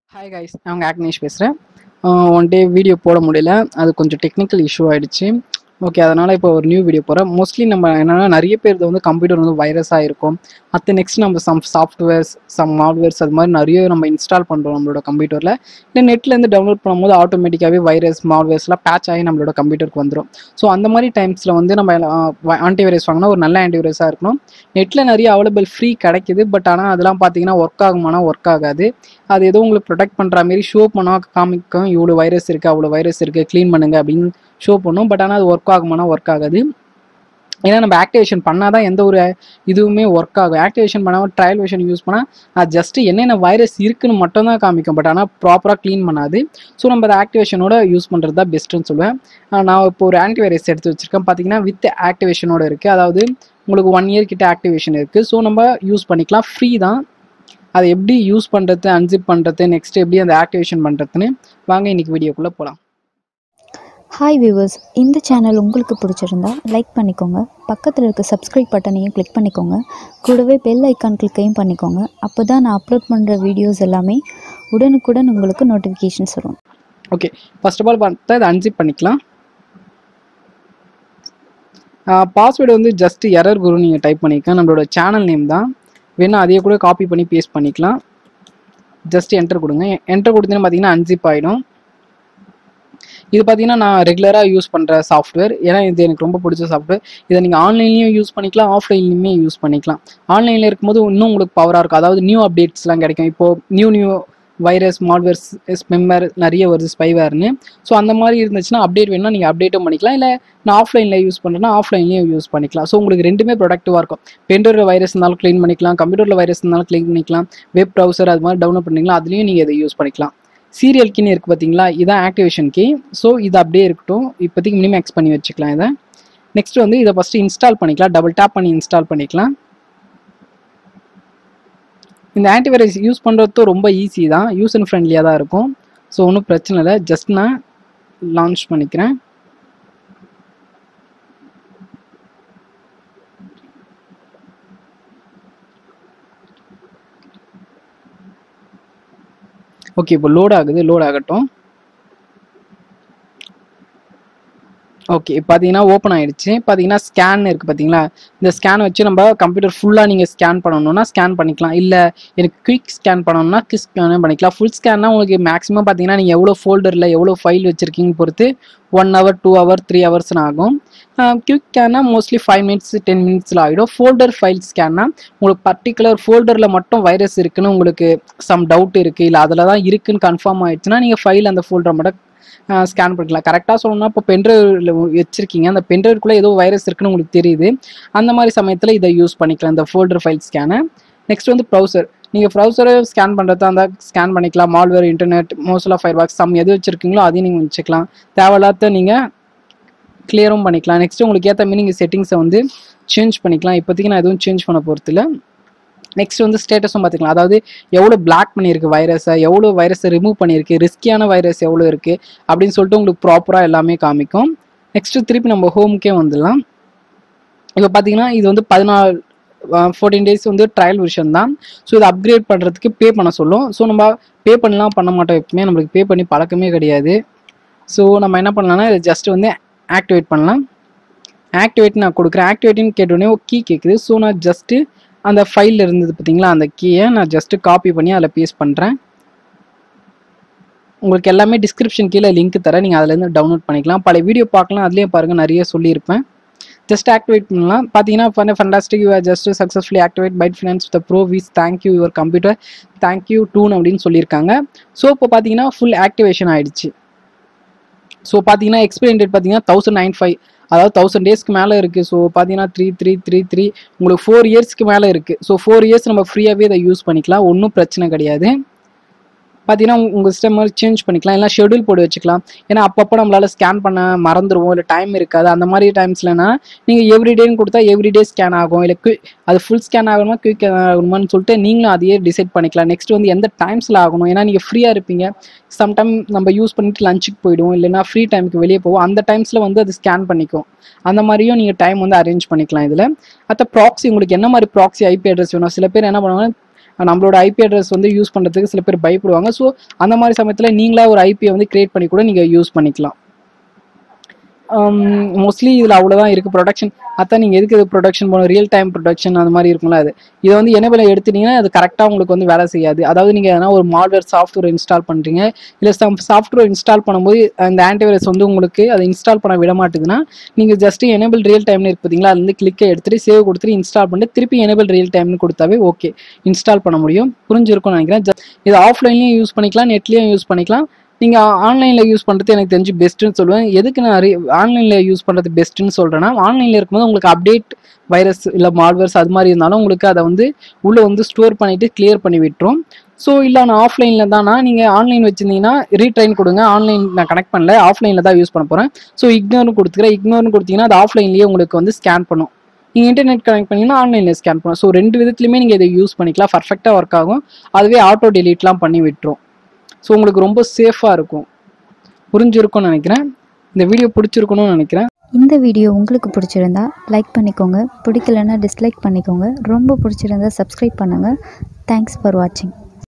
hi guys நான் உங்கள் ஆக்னேஷ் பேசுகிறேன் ஒன் டே வீடியோ போட முடியல அது கொஞ்சம் டெக்னிக்கல் இஷ்யூ ஆயிடுச்சு ஓகே அதனால் இப்போ ஒரு நியூ வீடியோ போகிறேன் மோஸ்ட்லி நம்ம என்னென்னா நிறைய பேர் வந்து கம்ப்யூட்டர் வந்து வைரஸாக இருக்கும் அடுத்து நெக்ஸ்ட் நம்ம சம் சாஃப்ட்வேர்ஸ் சம் ஹார்ட்வேர்ஸ் அது மாதிரி நிறைய நம்ம இன்ஸ்டால் பண்ணுறோம் நம்மளோட கம்ப்யூட்டரில் இல்லை நெட்லேருந்து டவுன்லோட் பண்ணும்போது ஆட்டோமேட்டிக்காகவே வைரஸ் மால்வேர்ஸ்லாம் பேட்ச் ஆகி நம்மளோட கம்ப்யூட்டருக்கு வந்துடும் ஸோ அந்த மாதிரி டைம்ஸில் வந்து நம்ம ஆன்டிவைரஸ் வாங்கினா ஒரு நல்ல ஆன்டிவைரஸாக இருக்கணும் நெட்டில் நிறைய அவைலபிள் ஃப்ரீ கிடைக்குது பட் ஆனால் அதெல்லாம் பார்த்தீங்கன்னா ஒர்க் ஆகுமானா ஒர்க் ஆகாது அது ஏதோ உங்களுக்கு ப்ரொடெக்ட் பண்ணுற மாரி ஷோ பண்ணால் காமிக்கும் இவ்வளோ வைரஸ் இருக்குது அவ்வளோ வைரஸ் இருக்குது க்ளீன் பண்ணுங்க அப்படின்னு ஷோ பண்ணும் பட் ஆனால் அது ஒர்க் ஆகுமானா ஒர்க் ஆகாது ஏன்னா நம்ம ஆக்டிவேஷன் பண்ணால் தான் எந்த ஒரு இதுவுமே ஒர்க் ஆகும் ஆக்டிவேஷன் பண்ணாமல் ட்ரையல் வெர்ஷன் யூஸ் பண்ணால் அது ஜஸ்ட் என்னென்ன வைரஸ் இருக்குன்னு மட்டும் தான் காமிக்கும் பட் ஆனால் ப்ராப்பராக க்ளீன் பண்ணாது ஸோ நம்ம அதை ஆக்டிவேஷனோட யூஸ் பண்ணுறது தான் பெஸ்ட்டுன்னு சொல்லுவேன் ஆஹ் நான் இப்போ ஒரு ஆன்டிவைரஸ் எடுத்து வச்சிருக்கேன் பார்த்தீங்கன்னா வித் ஆக்டிவேஷனோட இருக்குது அதாவது உங்களுக்கு ஒன் இயர் கிட்ட ஆக்டிவேஷன் இருக்குது ஸோ நம்ம யூஸ் பண்ணிக்கலாம் ஃப்ரீ தான் அதை எப்படி யூஸ் பண்ணுறது அன்சிப் பண்ணுறது நெக்ஸ்ட் எப்படி அந்த ஆக்டிவேஷன் பண்ணுறதுன்னு வாங்க இன்னைக்கு வீடியோக்குள்ளே போகலாம் ஹாய் வியூவர்ஸ் இந்த சேனல் உங்களுக்கு பிடிச்சிருந்தா லைக் பண்ணிக்கோங்க பக்கத்தில் இருக்க சப்ஸ்கிரைப் பட்டனையும் கிளிக் பண்ணிக்கோங்க கூடவே பெல் ஐக்கான் கிளிக்கையும் பண்ணிக்கோங்க அப்போ தான் நான் அப்லோட் பண்ணுற வீடியோஸ் எல்லாமே உடனுக்குடன் உங்களுக்கு நோட்டிஃபிகேஷன்ஸ் வரும் ஓகே ஃபர்ஸ்ட் ஆஃப் ஆல் பார்த்தா இதை அன்சிப் பண்ணிக்கலாம் பாஸ்வேர்டு வந்து ஜஸ்ட் எரர் குரு நீங்கள் டைப் பண்ணிக்கலாம் நம்மளோட சேனல் நேம் தான் வேணால் அதையே கூட காப்பி பண்ணி பேஸ்ட் பண்ணிக்கலாம் ஜஸ்ட் என்டர் கொடுங்க என்டர் கொடுத்தீங்கன்னா பார்த்தீங்கன்னா அன்சிப் ஆகிடும் இது பார்த்தீங்கன்னா நான் ரெகுலராக யூஸ் பண்ணுற சாஃப்ட்வேர் ஏன்னா இது எனக்கு ரொம்ப பிடிச்ச சாஃப்ட்வேர் இதை நீங்கள் ஆன்லைன்லேயும் யூஸ் பண்ணிக்கலாம் ஆஃப்லைன்லையுமே யூஸ் பண்ணிக்கலாம் ஆன்லைனில் இருக்கும்போது இன்னும் உங்களுக்கு பவராக இருக்கும் அதாவது நியூ அப்டேட்ஸ்லாம் கிடைக்கும் இப்போது new new virus malwares spammer நிறைய வருது ஸ்பைவேர்னு ஸோ அந்த மாதிரி இருந்துச்சுன்னா அப்டேட் வேணும்னா நீங்கள் அப்டேட்டும் பண்ணிக்கலாம் இல்லை நான் ஆஃப்லைனில் யூஸ் பண்ணுறேன்னா ஆஃப்லைன்லேயும் யூஸ் பண்ணிக்கலாம் ஸோ உங்களுக்கு ரெண்டுமே ப்ரொடக்டிவாக இருக்கும் பென்ட்ரைவில் வைரஸ் இருந்தாலும் க்ளீன் பண்ணிக்கலாம் கம்ப்யூட்டரில் வைரஸ் இருந்தாலும் க்ளீன் பண்ணிக்கலாம் வெப் ப்ரௌசர் அது மாதிரி டவுன்லோட் பண்ணிக்கலாம் அதுலேயும் நீங்கள் இதை யூஸ் பண்ணிக்கலாம் சீரியல் கீன்னு இருக்குது பார்த்தீங்களா இதான் ஆக்டிவேஷன் கீ ஸோ இது அப்படியே இருக்கட்டும் இப்போதைக்கு மினிமம் எக்ஸ் பண்ணி வச்சுக்கலாம் இதை நெக்ஸ்ட் வந்து இதை ஃபஸ்ட்டு இன்ஸ்டால் பண்ணிக்கலாம் டபுள் டேப் பண்ணி இன்ஸ்டால் பண்ணிக்கலாம் இந்த ஆன்டிவைரஸ் யூஸ் பண்ணுறது ரொம்ப ஈஸி தான் யூஸ் அண்ட் ஃப்ரெண்ட்லியாக தான் இருக்கும் ஸோ ஒன்றும் பிரச்சனை இல்லை ஜஸ்ட் நான் லான்ச் பண்ணிக்கிறேன் ஓகே இப்போ லோட் ஆகுது லோட் ஆகட்டும் ஓகே பார்த்தீங்கன்னா ஓப்பன் ஆயிடுச்சு பார்த்தீங்கன்னா ஸ்கேன் இருக்குது பார்த்தீங்களா இந்த ஸ்கேன் வச்சு நம்ம கம்ப்யூட்டர் ஃபுல்லாக நீங்கள் ஸ்கேன் பண்ணணும்னா ஸ்கேன் பண்ணிக்கலாம் இல்லை எனக்கு குயிக் ஸ்கேன் பண்ணணும்னா குவிக் ஸ்கேன் பண்ணிக்கலாம் ஃபுல் ஸ்கேன்னா உங்களுக்கு மேக்ஸிமம் பார்த்தீங்கன்னா நீங்கள் எவ்வளோ ஃபோல்டரில் எவ்வளோ ஃபைல் வச்சுருக்கீங்க பொறுத்து one hour two hour three ஹவர்ஸ்னு ஆகும் குயிக் ஸ்கேன்னா மோஸ்ட்லி ஃபைவ் மினிட்ஸ் டென் மினிட்ஸில் ஆகிடும் ஃபோல்டர் ஃபைல் ஸ்கேன்னா உங்களுக்கு பர்டிகுலர் ஃபோல்டரில் மட்டும் வைரஸ் இருக்குன்னு உங்களுக்கு சம் டவுட் இருக்குது இல்லை அதில் தான் இருக்குன்னு கன்ஃபார்ம் ஆயிடுச்சுன்னா நீங்கள் ஃபைல் அந்த ஃபோல்டரை மட்டும் ஸ்கேன் பண்ணிக்கலாம் கரெக்டாக சொல்லணும்னா இப்போ பென்ட்ரைவில் வச்சுருக்கீங்க அந்த பென்ட்ரைவ்க்குள்ளே ஏதோ வைரஸ் இருக்குன்னு உங்களுக்கு தெரியுது அந்த மாதிரி சமயத்தில் இதை யூஸ் பண்ணிக்கலாம் இந்த ஃபோல்டர் ஃபைல் ஸ்கேனை நெக்ஸ்ட் வந்து ப்ரௌசர் நீங்கள் ப்ரௌசரை ஸ்கேன் பண்ணுறதா இருந்தால் ஸ்கேன் பண்ணிக்கலாம் malware internet mostly Firefox some எது வச்சுருக்கீங்களோ அதையும் நீங்கள் வச்சுக்கலாம் தேவையில்லாத நீங்கள் கிளியரும் பண்ணிக்கலாம் நெக்ஸ்ட் உங்களுக்கு ஏற்ற மாதிரி நீங்கள் செட்டிங்ஸை வந்து சேஞ்ச் பண்ணிக்கலாம் இப்போதைக்கு நான் எதுவும் சேஞ்ச் பண்ண போகிறது இல்லை நெக்ஸ்ட் வந்து ஸ்டேட்டஸும் பார்த்துக்கலாம் அதாவது எவ்வளோ பிளாக் பண்ணியிருக்கு வைரஸை எவ்வளோ வைரஸை ரிமூவ் பண்ணியிருக்கு ரிஸ்கியான வைரஸ் எவ்வளோ இருக்குது அப்படின்னு சொல்லிட்டு உங்களுக்கு ப்ராப்பராக எல்லாமே காமிக்கும் நெக்ஸ்ட்டு திருப்பி நம்ம ஹோமுக்கே வந்துடலாம் இப்போ பார்த்தீங்கன்னா இது வந்து பதினாலு ஃபோர்டீன் டேஸ் வந்து ட்ரையல் விஷன் தான் ஸோ இதை அப்கிரேட் பண்ணுறதுக்கு பே பண்ண சொல்லும் ஸோ நம்ம பே பண்ணலாம் பண்ண மாட்டோம் எப்பவுமே நம்மளுக்கு பே பண்ணி பழக்கமே கிடையாது ஸோ நம்ம என்ன பண்ணலாம்னா இதை ஜஸ்ட் வந்து ஆக்டிவேட் பண்ணலாம் ஆக்டிவேட் நான் கொடுக்குறேன் ஆக்டிவேட்னு கேட்டோடனே கீ கேட்குது ஸோ நான் ஜஸ்ட்டு அந்த ஃபைலில் இருந்தது பார்த்தீங்களா அந்த கீயை நான் ஜஸ்ட்டு காப்பி பண்ணி அதில் பேஸ்ட் பண்ணுறேன் உங்களுக்கு எல்லாமே டிஸ்கிரிப்ஷன் கீழே லிங்க் தரேன் நீங்கள் அதுலேருந்து டவுன்லோட் பண்ணிக்கலாம் பல வீடியோ பார்க்கலாம் அதுலேயே பாருங்கள் நிறைய சொல்லியிருப்பேன் ஜஸ்ட் ஆக்டிவேட் பண்ணலாம் பார்த்தீங்கன்னா fun fantastic you just successfully activate byte finance the pro ways thank you your computer thank you done அப்படின்னு சொல்லியிருக்காங்க ஸோ இப்போ பார்த்தீங்கன்னா ஃபுல் ஆக்டிவேஷன் ஆயிடுச்சு ஸோ பார்த்தீங்கன்னா எக்ஸ்பீரியன் டேட் பார்த்தீங்கன்னா தௌசண்ட் நைன் ஃபைவ் அதாவது தௌசண்ட் டேஸ்க்கு மேலே இருக்குது ஸோ பார்த்தீங்கன்னா த்ரீ த்ரீ த்ரீ த்ரீ உங்களுக்கு ஃபோர் இயர்ஸ்க்கு மேலே இருக்குது ஸோ ஃபோர் இயர்ஸ் நம்ம ஃப்ரீயாகவே இதை யூஸ் பண்ணிக்கலாம் ஒன்றும் பிரச்சனை கிடையாது பார்த்தீங்கன்னா உங்கள் சிஸ்டம் மாதிரி சேஞ்ச் பண்ணிக்கலாம் இல்லை ஷெடியூல் போட்டு வச்சுக்கலாம் ஏன்னா அப்பப்போ நம்மளால் ஸ்கேன் பண்ண மறந்துடுவோம் இல்லை டைம் இருக்காது அந்த மாதிரி டைம்ஸ்லனா நீங்கள் எவ்ரிடேன்னு கொடுத்தா எவ்ரிடே ஸ்கேன் ஆகும் இல்லை குய் அது ஃபுல் ஸ்கேன் ஆகணுமா குயிக் ஆகணுமான்னு சொல்லிட்டு நீங்களும் அதையே டிசைட் பண்ணிக்கலாம் நெக்ஸ்ட் வந்து எந்த டைம்ஸில் ஆகணும் ஏன்னா நீங்கள் ஃப்ரீயாக இருப்பீங்க சம்டைம் நம்ம யூஸ் பண்ணிட்டு லஞ்சுக்கு போயிடுவோம் இல்லைன்னா ஃப்ரீ டைமுக்கு வெளியே போவோம் அந்த டைம்ஸில் வந்து அது ஸ்கேன் பண்ணிக்கும் அந்த மாதிரியும் நீங்கள் டைம் வந்து அரேஞ்ச் பண்ணிக்கலாம் இதில் அத்த ப்ராக்ஸி உங்களுக்கு என்ன மாதிரி ப்ராக்ஸி ஐபி அட்ரஸ் வேணும் சில பேர் என்ன பண்ணுவாங்க நம்மளோட ஐபி அட்ரஸ் வந்து யூஸ் பண்ணுறதுக்கு சில பேர் பயப்படுவாங்க ஸோ அந்த மாதிரி சமயத்தில் நீங்களா ஒரு ஐபியை வந்து கிரியேட் பண்ணி கூட நீங்கள் யூஸ் பண்ணிக்கலாம் மோஸ்ட்லி இதில் அவ்வளோதான் இருக்குது ப்ரொடக்ஷன் அதான் நீங்கள் எதுக்கு இது ப்ரொடக்ஷன் போகணும் ரியல் டைம் ப்ரொடக்ஷன் அந்த மாதிரி இருக்கும்ல அது இதை வந்து எனேபிள் எடுத்துட்டீங்கன்னா அது கரெக்டாக உங்களுக்கு வந்து வேலை செய்யாது அதாவது நீங்கள் எதனா ஒரு மால்வேர் சாஃப்ட்வேர் இன்ஸ்டால் பண்ணுறீங்க இல்லை சம் சாஃப்ட்வேர் இன்ஸ்டால் பண்ணும்போது அந்த ஆன்டிவைரஸ் வந்து உங்களுக்கு அதை இன்ஸ்டால் பண்ண விட மாட்டேங்குதுன்னா நீங்கள் ஜஸ்ட் எனேபிள் ரியல் டைம்னு இருக்கு பார்த்தீங்களா அது வந்து கிளிக்கை எடுத்துட்டு சேவ் கொடுத்துட்டு இன்ஸ்டால் பண்ணிட்டு திருப்பி எனேபிள் ரியல் டைம்னு கொடுத்தாவே ஓகே இன்ஸ்டால் பண்ண முடியும் புரிஞ்சிருக்கும்னு நினைக்கிறேன் Just இது ஆஃப்லைன்லேயும் யூஸ் பண்ணிக்கலாம் நெட்லேயும் யூஸ் பண்ணிக்கலாம் நீங்கள் ஆன்லைனில் யூஸ் பண்ணுறது எனக்கு தெரிஞ்சு பெஸ்ட்டுன்னு சொல்லுவேன் எதுக்கு நான் ஆன்லைனில் யூஸ் பண்ணுறது பெஸ்ட்டுன்னு சொல்கிறேன்னா ஆன்லைனில் இருக்கும்போது உங்களுக்கு அப்டேட் வைரஸ் இல்லை மால்வேர்ஸ் அது மாதிரி இருந்தாலும் உங்களுக்கு அதை வந்து உள்ளே வந்து ஸ்டோர் பண்ணிவிட்டு கிளியர் பண்ணி விட்டுரும் ஸோ இல்லை நான் ஆஃப்லைனில் தானா நீங்கள் ஆன்லைன் வச்சுருந்தீங்கன்னா ரீட்ரைன் கொடுங்க ஆன்லைன் நான் கனெக்ட் பண்ணல ஆஃப்லைனில் தான் யூஸ் பண்ண போகிறேன் ஸோ இக்னோர்னு கொடுத்துக்கிறேன் இக்னோர்னு கொடுத்தீங்கன்னா அது ஆஃப்லைன்லேயே உங்களுக்கு வந்து ஸ்கேன் பண்ணும் நீங்கள் இன்டர்நெட் கனெக்ட் பண்ணிங்கன்னா ஆன்லைனில் ஸ்கேன் பண்ணும் ஸோ ரெண்டு விதத்துலையுமே நீங்கள் இதை யூஸ் பண்ணிக்கலாம் பர்ஃபெக்டாக ஒர்க் ஆகும் அதுவே ஆட்டோ டெலீட்லாம் பண்ணி விட்டுரும் ஸோ உங்களுக்கு ரொம்ப சேஃபாக இருக்கும் புரிஞ்சிருக்கும்னு நினைக்கிறேன் இந்த வீடியோ பிடிச்சிருக்கணும்னு நினைக்கிறேன் இந்த வீடியோ உங்களுக்கு பிடிச்சிருந்தா லைக் பண்ணிக்கோங்க பிடிக்கலன்னா டிஸ்லைக் பண்ணிக்கோங்க ரொம்ப பிடிச்சிருந்தா சப்ஸ்கிரைப் பண்ணுங்கள் தேங்க்ஸ் ஃபார் வாட்சிங்